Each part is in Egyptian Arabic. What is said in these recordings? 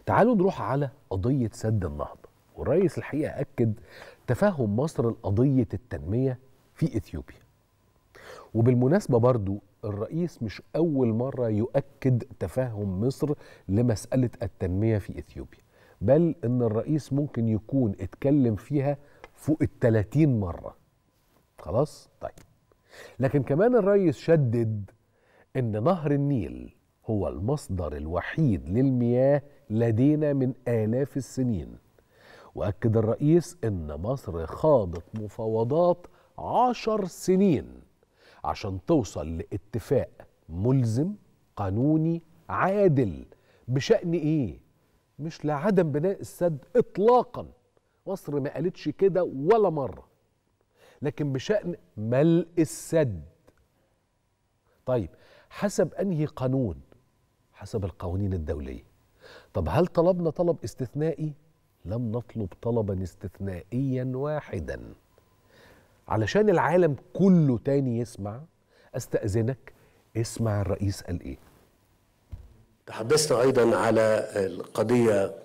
تعالوا نروح على قضية سد النهضة والرئيس الحقيقة أكد تفهم مصر لقضية التنمية في إثيوبيا وبالمناسبة برضو الرئيس مش أول مرة يؤكد تفهم مصر لمسألة التنمية في إثيوبيا بل إن الرئيس ممكن يكون اتكلم فيها فوق التلاتين مرة خلاص؟ طيب لكن كمان الرئيس شدد إن نهر النيل هو المصدر الوحيد للمياه لدينا من آلاف السنين وأكد الرئيس إن مصر خاضت مفاوضات عشر سنين عشان توصل لاتفاق ملزم قانوني عادل بشأن إيه؟ مش لعدم بناء السد إطلاقا مصر ما قالتش كده ولا مرة لكن بشأن ملء السد طيب حسب أنهي قانون حسب القوانين الدولية طب هل طلبنا طلب استثنائي لم نطلب طلبا استثنائيا واحدا علشان العالم كله تاني يسمع استأذنك اسمع الرئيس قال ايه تحدثنا ايضا على القضيه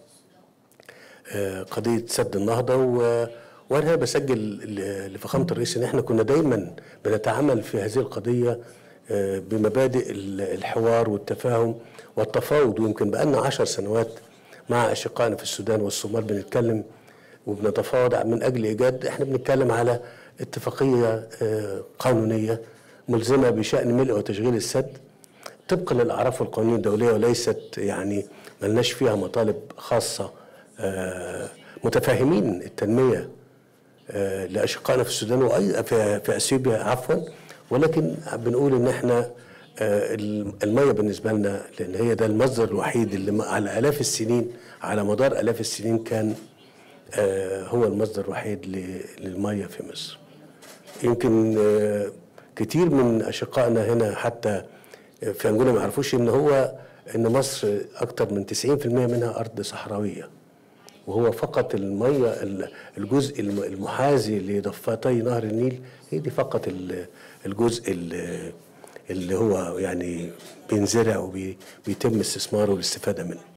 آه، قضيه سد النهضه و وانا بسجل ل- لفخامه الرئيس ان احنا كنا دايما بنتعامل في هذه القضيه آه، بمبادئ ال- الحوار والتفاهم والتفاوض ويمكن بقالنا عشر سنوات مع اشقائنا في السودان والصومال بنتكلم وبنتفاوض من اجل ايجاد احنا بنتكلم على اتفاقيه آه، قانونيه ملزمه بشان ملء وتشغيل السد طبقا للاعراف والقوانين الدوليه وليست يعني ملناش فيها مطالب خاصه آه، متفاهمين التنميه آه، لاشقائنا في السودان واي في, في اثيوبيا عفوا ولكن بنقول ان احنا آه، الميه بالنسبه لنا لان هي ده المصدر الوحيد اللي م- على الاف السنين على مدار الاف السنين كان آه، هو المصدر الوحيد ل- للميه في مصر. يمكن آه، كتير من اشقائنا هنا حتى في انجولا ما يعرفوش ان هو ان مصر اكتر من 90% منها ارض صحراويه وهو فقط الميه ال- الجزء الم- المحاذي لضفتي نهر النيل هي دي فقط ال- الجزء ال- اللي هو يعني بينزرع وبيتم استثماره والاستفاده منه